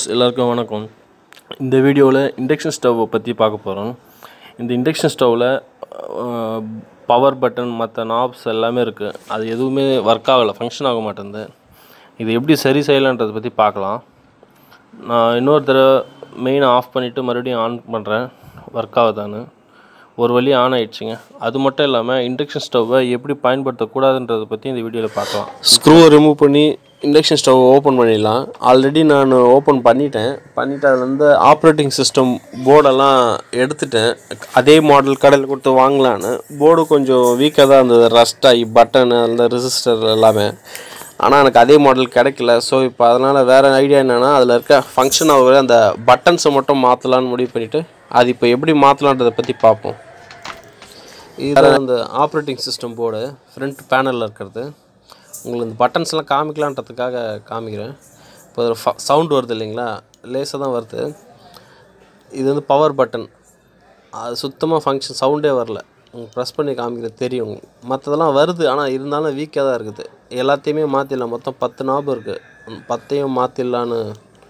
எல்லாருக்கும் வணக்கம் இந்த வீடியோவில் இண்டக்ஷன் ஸ்டவ்வை பற்றி பார்க்க போகிறோம் இந்த இண்டக்ஷன் ஸ்டவ்வில் பவர் பட்டன் மற்ற நாப்ஸ் எல்லாமே இருக்குது அது எதுவுமே ஒர்க் ஆகலை ஃபங்க்ஷன் ஆக மாட்டேங்குது இது எப்படி சரி செய்யலான்றதை பற்றி பார்க்கலாம் நான் இன்னொரு தடவை மெயினை ஆஃப் பண்ணிவிட்டு மறுபடியும் ஆன் பண்ணுறேன் ஒர்க் ஆகுதான்னு ஒரு வழி ஆன் ஆயிடுச்சுங்க அது மட்டும் இல்லாமல் இண்டக்ஷன் ஸ்டவ்வை எப்படி பயன்படுத்தக்கூடாதுன்றதை பற்றி இந்த வீடியோவில் பார்க்கலாம் ஸ்க்ரூவை ரிமூவ் பண்ணி இண்டக்ஷன் ஸ்டவ் ஓப்பன் பண்ணிடலாம் ஆல்ரெடி நான் ஓப்பன் பண்ணிட்டேன் பண்ணிவிட்டு அதில் வந்து ஆப்ரேட்டிங் சிஸ்டம் போர்டெல்லாம் எடுத்துட்டேன் அதே மாடல் கடையில் கொடுத்து வாங்கலான்னு போர்டு கொஞ்சம் வீக்காக தான் இருந்தது ரஸ்ட் ஆகி பட்டனு அந்த ரெசிஸ்டர் எல்லாமே ஆனால் எனக்கு அதே மாடல் கிடைக்கல ஸோ இப்போ அதனால் வேறு ஐடியா என்னென்னா அதில் இருக்க ஃபங்க்ஷன் ஆகிற அந்த பட்டன்ஸை மட்டும் மாற்றலான்னு முடிவு பண்ணிவிட்டு அது இப்போ எப்படி மாற்றலான்றதை பற்றி பார்ப்போம் இது அந்த ஆப்ரேட்டிங் சிஸ்டம் போர்டு ஃப்ரண்ட் பேனலில் இருக்கிறது உங்களுக்கு இந்த பட்டன்ஸ்லாம் காமிக்கலான்றதுக்காக காமிக்கிறேன் இப்போ ஒரு சவுண்ட் வருது இல்லைங்களா லேசாக தான் வருது இது வந்து பவர் பட்டன் அது சுத்தமாக ஃபங்க்ஷன் சவுண்டே வரல உங்களுக்கு ப்ரெஸ் பண்ணி காமிக்கிறது தெரியும் மற்றதெல்லாம் வருது ஆனால் இருந்தாலும் வீக்காக தான் இருக்குது எல்லாத்தையுமே மாற்றிடலாம் மொத்தம் பத்து நாபம் இருக்குது பத்தையும் மாற்றிடலான்னு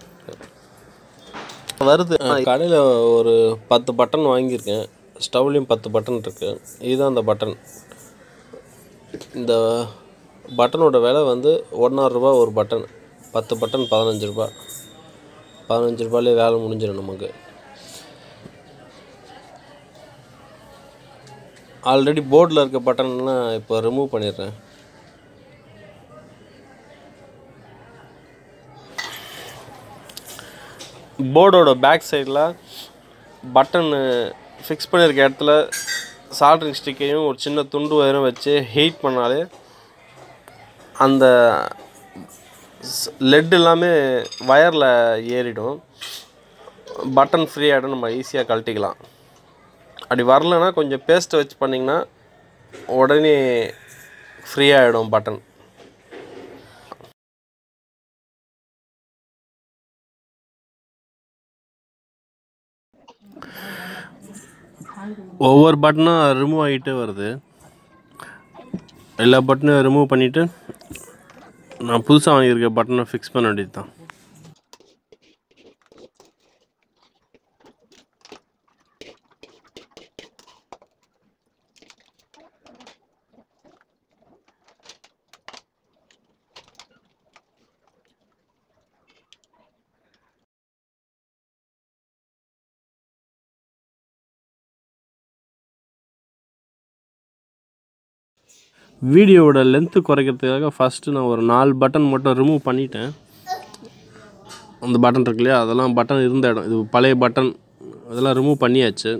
வருது கடையில் ஒரு பத்து பட்டன் வாங்கியிருக்கேன் ஸ்டவ்லேயும் பத்து பட்டன் இருக்குது இதுதான் அந்த பட்டன் இந்த பட்டனோட விலை வந்து ஒன்றாறு ரூபா ஒரு பட்டன் பத்து பட்டன் பதினஞ்சு ரூபா பதினஞ்சு ரூபாயிலே வேலை முடிஞ்சிடும் நமக்கு ஆல்ரெடி போர்டில் இருக்க பட்டன்லாம் இப்போ ரிமூவ் பண்ணிடுறேன் போர்டோட பேக் சைடில் பட்டன் ஃபிக்ஸ் பண்ணியிருக்க இடத்துல சால்ட்ரிங் ஸ்டிக்கையும் ஒரு சின்ன துண்டு வயரும் வச்சு ஹீட் பண்ணாலே அந்த லெட் எல்லாமே வயரில் ஏறிடும் பட்டன் ஃப்ரீ ஆகிடும் நம்ம ஈஸியாக கழட்டிக்கலாம் அப்படி வரலன்னா கொஞ்சம் பேஸ்ட்டை வச்சு பண்ணிங்கன்னா உடனே ஃப்ரீ ஆகிடும் பட்டன் ஒவ்வொரு பட்டனும் ரிமூவ் ஆகிட்டே வருது எல்லா பட்டனையும் ரிமூவ் பண்ணிவிட்டு நான் புதுசாக வாங்கியிருக்க பட்டனை ஃபிக்ஸ் பண்ண வேண்டியது தான் வீடியோவோட லென்த்து குறைக்கிறதுக்காக ஃபஸ்ட்டு நான் ஒரு நாலு பட்டன் மட்டும் ரிமூவ் பண்ணிட்டேன் அந்த பட்டன் இருக்கு இல்லையா அதெல்லாம் பட்டன் இருந்த இடம் இது பழைய பட்டன் அதெல்லாம் ரிமூவ் பண்ணியாச்சு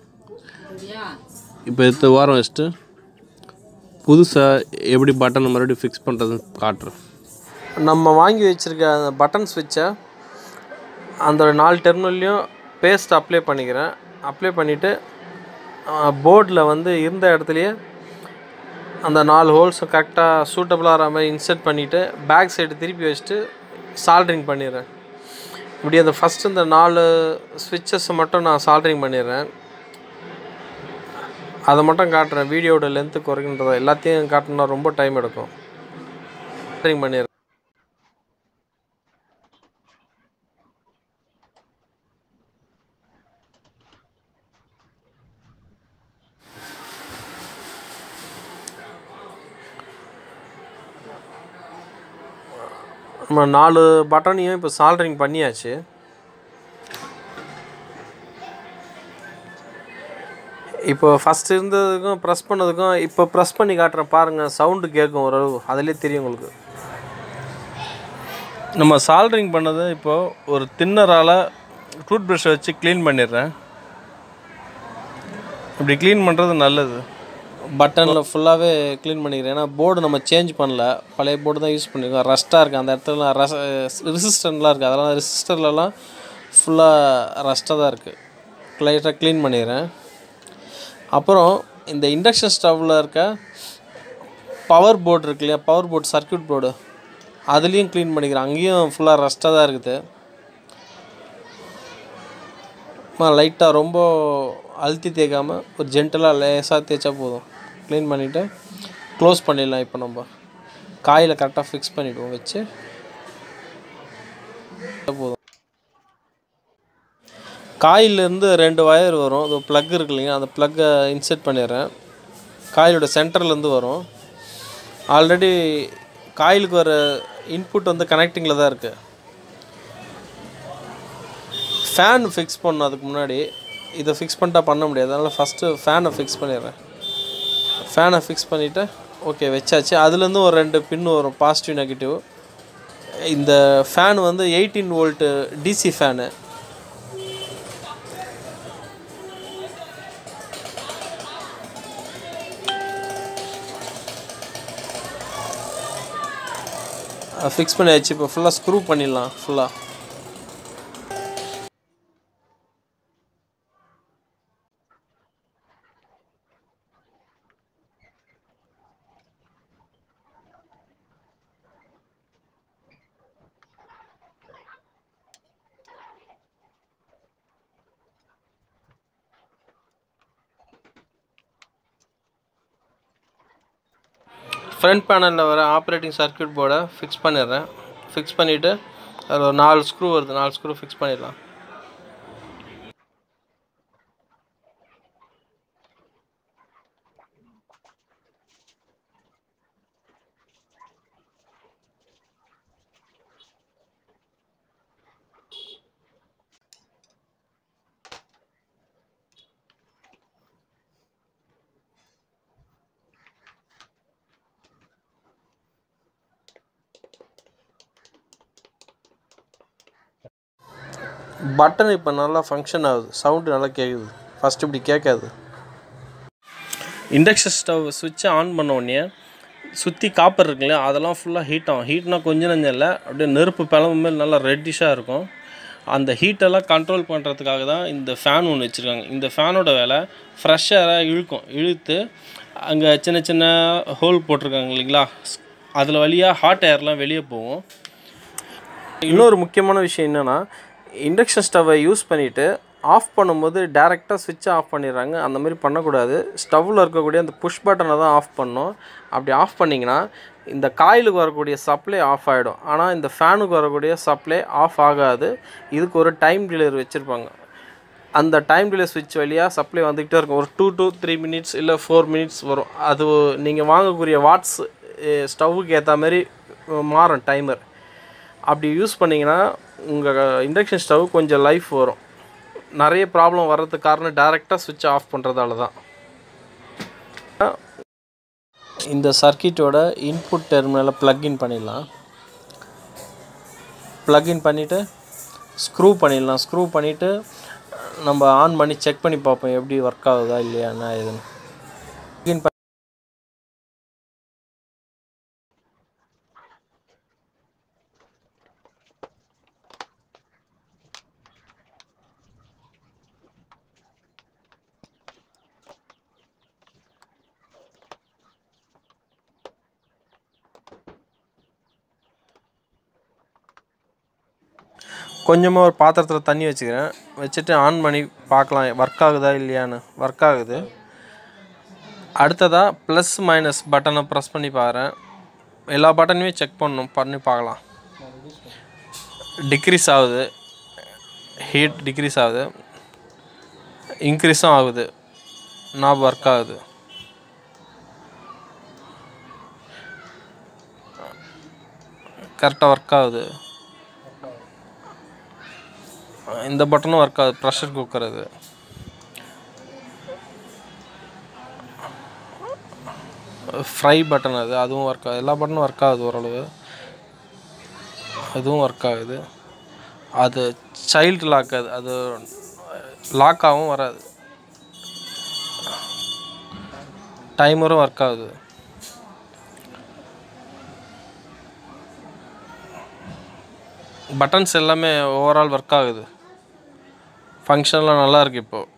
இப்போ எடுத்த வாரம் வச்சுட்டு புதுசாக எப்படி பட்டனை மறுபடியும் ஃபிக்ஸ் பண்ணுறதுன்னு காட்டுறேன் நம்ம வாங்கி வச்சுருக்க அந்த பட்டன் ஸ்விட்சை அந்த நாலு டெர்மினல்லையும் பேஸ்ட் அப்ளை பண்ணிக்கிறேன் அப்ளை பண்ணிவிட்டு போர்டில் வந்து இருந்த இடத்துலையே அந்த நாலு ஹோல்ஸும் கரெக்டாக சூட்டபுளாக ஆகிற மாதிரி இன்சர்ட் பண்ணிவிட்டு பேக் சைடு திருப்பி வச்சுட்டு சால்ட்ரிங் பண்ணிடுறேன் இப்படி அந்த ஃபஸ்ட்டு இந்த நாலு ஸ்விட்சஸ் மட்டும் நான் சால்ட்ரிங் பண்ணிடுறேன் அதை மட்டும் காட்டுறேன் வீடியோட லென்த்து குறைக்கின்றதை எல்லாத்தையும் காட்டணும்னா ரொம்ப டைம் எடுக்கும் சால்ட்ரிங் பண்ணிடுறேன் நம்ம நாலு பட்டனையும் இப்போ சால்ட்ரிங் பண்ணியாச்சு இப்போ ஃபஸ்ட் இருந்ததுக்கும் ப்ரெஸ் பண்ணதுக்கும் இப்போ ப்ரெஸ் பண்ணி காட்டுறேன் பாருங்கள் சவுண்டு கேட்கும் ஓரளவு அதிலே தெரியும் உங்களுக்கு நம்ம சால்ட்ரிங் பண்ணது இப்போது ஒரு தின்னரால் டூத் ப்ரஷை வச்சு க்ளீன் பண்ணிடுறேன் இப்படி க்ளீன் பண்ணுறது நல்லது பட்டனில் ஃபுல்லாகவே க்ளீன் பண்ணிக்கிறேன் ஏன்னா போர்டு நம்ம சேஞ்ச் பண்ணல பழைய போர்டு தான் யூஸ் பண்ணியிருக்கோம் ரஸ்ட்டாக இருக்குது அந்த இடத்துல ரஸ் ரெசிஸ்டன்ட்லாம் இருக்குது அதெல்லாம் ரெசிஸ்டர்லலாம் ஃபுல்லாக ரஸ்ட்டாக தான் இருக்குது லைட்டாக க்ளீன் பண்ணிடுறேன் அப்புறம் இந்த இண்டக்ஷன் ஸ்டவ்வில் இருக்க பவர் போர்டு இருக்கு இல்லையா பவர் போர்டு சர்க்கியூட் போர்டு அதுலேயும் க்ளீன் பண்ணிக்கிறேன் அங்கேயும் ஃபுல்லாக ரஸ்ட்டாக தான் இருக்குது லைட்டாக ரொம்ப அழுத்தி தேய்க்காமல் ஒரு ஜென்டலாக லேசாக தேய்ச்சா போதும் க்ளீன் பண்ணிவிட்டு க்ளோஸ் பண்ணிடலாம் இப்போ நம்ம காயில் கரெக்டாக ஃபிக்ஸ் பண்ணிவிடுவோம் வச்சு போதும் காயிலேருந்து ரெண்டு ஒயர் வரும் அது ப்ளக் இருக்கு இல்லைங்க அந்த ப்ளக்கை இன்செர்ட் பண்ணிடுறேன் காயிலோட சென்டர்லேருந்து வரும் ஆல்ரெடி காயிலுக்கு வர இன்புட் வந்து கனெக்டிங்கில் தான் இருக்குது ஃபேன் ஃபிக்ஸ் பண்ணணும் அதுக்கு முன்னாடி இதை ஃபிக்ஸ் பண்ணிட்டா பண்ண முடியாது அதனால் ஃபஸ்ட்டு ஃபேனை ஃபிக்ஸ் பண்ணிடுறேன் ஃபேனை ஃபிக்ஸ் பண்ணிவிட்டு ஓகே வச்சாச்சு அதுலேருந்து ஒரு ரெண்டு பின் வரும் பாசிட்டிவ் நெகட்டிவ் இந்த ஃபேன் வந்து eighteen volt DC fan fix பண்ணியாச்சு இப்போ ஃபுல்லாக ஸ்க்ரூ பண்ணிடலாம் ஃபுல்லாக ஃப்ரண்ட் பேனலில் வர ஆப்ரேட்டிங் சர்க்யூட் போர்டை ஃபிக்ஸ் பண்ணிடுறேன் ஃபிக்ஸ் பண்ணிவிட்டு அதில் ஒரு நாலு ஸ்க்ரூ வருது நாலு ஸ்க்ரூ ஃபிக்ஸ் பண்ணிடலாம் பட்டன் இப்போ நல்லா ஃபங்க்ஷன் ஆகுது சவுண்டு நல்லா கேட்குது ஃபஸ்ட்டு இப்படி கேட்காது இண்டக்ஷன் ஸ்டவ் சுவிட்சை ஆன் பண்ண உடனே சுற்றி காப்பர் இருக்குல்ல அதெல்லாம் ஃபுல்லாக ஹீட் ஆகும் ஹீட்னா கொஞ்சம் நஞ்சம் இல்லை அப்படியே நெருப்பு பிளம்பு மேல் நல்லா ரெட்டிஷாக இருக்கும் அந்த ஹீட்டெல்லாம் கண்ட்ரோல் பண்ணுறதுக்காக தான் இந்த ஃபேன் ஒன்று வச்சுருக்காங்க இந்த ஃபேனோட வேலை ஃப்ரெஷ் ஏராக இழுக்கும் இழுத்து அங்கே சின்ன சின்ன ஹோல் போட்டிருக்காங்க இல்லைங்களா அதில் வழியாக ஹாட் ஏர்லாம் வெளியே போகும் இன்னொரு முக்கியமான விஷயம் என்னென்னா இண்டக்ஷன் ஸ்டவ்வை யூஸ் பண்ணிவிட்டு ஆஃப் பண்ணும்போது டேரெக்டாக சுவிட்சை ஆஃப் பண்ணிடுறாங்க அந்த மாதிரி பண்ணக்கூடாது ஸ்டவ்வில் இருக்கக்கூடிய அந்த புஷ் பட்டனை தான் ஆஃப் பண்ணணும் அப்படி ஆஃப் பண்ணிங்கன்னா இந்த காயிலுக்கு வரக்கூடிய சப்ளை ஆஃப் ஆகிடும் ஆனால் இந்த ஃபேனுக்கு வரக்கூடிய சப்ளை ஆஃப் ஆகாது இதுக்கு ஒரு டைம் டிலேர் வச்சுருப்பாங்க அந்த டைம் டிலே ஸ்விட்ச் வழியாக சப்ளை வந்துக்கிட்டே இருக்கும் ஒரு டூ டூ த்ரீ மினிட்ஸ் இல்லை ஃபோர் மினிட்ஸ் வரும் அது நீங்கள் வாங்கக்கூடிய வாட்ஸ் ஸ்டவ்வுக்கு ஏற்ற மாதிரி மாறும் டைமர் அப்படி யூஸ் பண்ணிங்கன்னா உங்கள் இண்டக்ஷன் ஸ்டவ் கொஞ்சம் லைஃப் வரும் நிறைய ப்ராப்ளம் வர்றதுக்கு காரணம் டேரெக்டாக சுவிட்ச் ஆஃப் பண்ணுறதால தான் இந்த சர்க்கியூட்டோட இன்புட் டெர்மினலை ப்ளக்இன் பண்ணிடலாம் ப்ளக்இன் பண்ணிவிட்டு ஸ்க்ரூ பண்ணிடலாம் ஸ்க்ரூ பண்ணிவிட்டு நம்ம ஆன் பண்ணி செக் பண்ணி பார்ப்போம் எப்படி ஒர்க் ஆகுதா இல்லையாண்ணா எதுன்னு ப்ளக்இன் பண்ணி கொஞ்சமாக ஒரு பாத்திரத்தில் தண்ணி வச்சுக்கிறேன் வச்சுட்டு ஆன் பண்ணி பார்க்கலாம் ஒர்க் ஆகுதா இல்லையான்னு ஒர்க் ஆகுது அடுத்ததாக ப்ளஸ் மைனஸ் பட்டனை ப்ரெஸ் பண்ணி பாக்கிறேன் எல்லா பட்டனையுமே செக் பண்ணணும் பண்ணி பார்க்கலாம் டிக்ரீஸ் ஆகுது ஹீட் டிக்ரீஸ் ஆகுது இன்க்ரீஸும் ஆகுது நாப் ஒர்க் ஆகுது கரெக்டாக ஒர்க் ஆகுது இந்த பட்டனும் ஒர்க் ஆகுது ப்ரெஷர் குக்கர் இது ஃப்ரை பட்டன் அது அதுவும் ஒர்க் ஆகுது எல்லா பட்டனும் ஒர்க் ஆகுது ஓரளவு அதுவும் ஒர்க் ஆகுது அது சைல்டு லாக் அது அது லாக்காகவும் வராது டைமரும் ஒர்க் ஆகுது பட்டன்ஸ் எல்லாமே ஓவரால் ஒர்க் ஆகுது ஃபங்க்ஷன்லாம் நல்லா இருக்கு இப்போது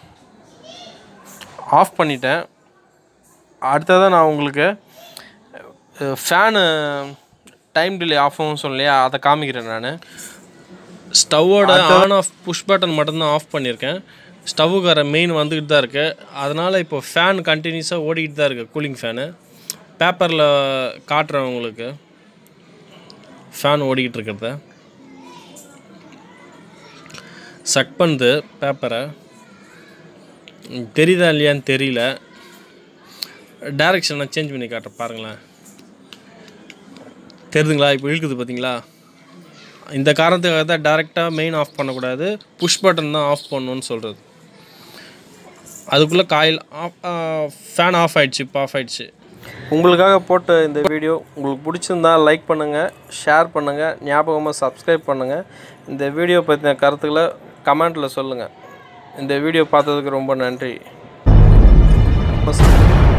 ஆஃப் பண்ணிட்டேன் அடுத்ததாக நான் உங்களுக்கு ஃபேனு டைம் டிலே ஆஃப் ஆகும் சொல்லலையா அதை காமிக்கிறேன் நான் ஸ்டவ்வோட ஆன் ஆஃப் புஷ் பட்டன் மட்டும்தான் ஆஃப் பண்ணியிருக்கேன் ஸ்டவ்வுக்கு வர மெயின் வந்துக்கிட்டு தான் இருக்குது அதனால் இப்போ ஃபேன் கண்டினியூஸாக ஓடிக்கிட்டு தான் இருக்குது கூலிங் ஃபேனு பேப்பரில் காட்டுறேன் உங்களுக்கு ஃபேன் ஓடிக்கிட்டு இருக்கிறத சக் பண்ணுது பேப்பரை தெரியுதா இல்லையான்னு தெரியல டைரக்ஷன் நான் சேஞ்ச் பண்ணி காட்டுறேன் பாருங்களேன் தெரியுதுங்களா இப்போ இழுக்குது பார்த்தீங்களா இந்த காரணத்துக்காக தான் டேரெக்டாக மெயின் ஆஃப் பண்ணக்கூடாது புஷ் பட்டன் தான் ஆஃப் பண்ணணும்னு சொல்கிறது அதுக்குள்ளே காயில் ஆஃப் ஃபேன் ஆஃப் ஆயிடுச்சு இப்போ ஆஃப் ஆயிடுச்சு உங்களுக்காக போட்ட இந்த வீடியோ உங்களுக்கு பிடிச்சிருந்தா லைக் பண்ணுங்கள் ஷேர் பண்ணுங்கள் ஞாபகமாக சப்ஸ்கிரைப் பண்ணுங்கள் இந்த வீடியோ பற்றின கருத்துக்களை கமெண்ட்டில் சொல்லுங்கள் இந்த வீடியோ பார்த்ததுக்கு ரொம்ப நன்றி